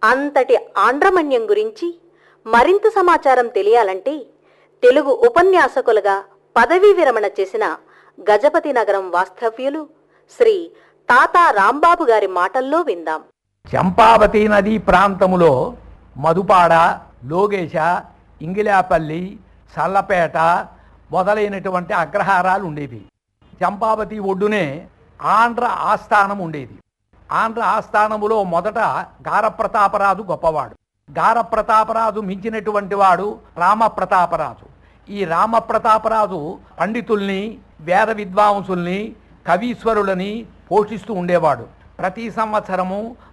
అంతటి ఆంధ్రమణ్యం గురించి మరింత సమాచారం తెలియాలంటే తెలుగు ఉపన్యాసకులుగా పదవీ విరమణ చేసిన గజపతి నగరం వాస్తవ్యులు శ్రీ తాతా రాంబాబు గారి మాటల్లో విందాం చంపావతి నదీ ప్రాంతములో మధుపాడ లోగేశ ఇంగిలాపల్లి చల్లపేట మొదలైనటువంటి అగ్రహారాలు ఉండేవి చంపావతి ఒడ్డునే ఆంధ్ర ఆస్థానం ఉండేది ఆంధ్ర ఆస్థానములో మొదట గారప్రతాపరాజు గొప్పవాడు గారప్రతాపరాజు మించినటువంటి వాడు రామప్రతాపరాజు ఈ రామప్రతాపరాజు పండితుల్ని వేద విద్వాంసుల్ని కవీశ్వరులని పోషిస్తూ ఉండేవాడు ప్రతి సంవత్సరము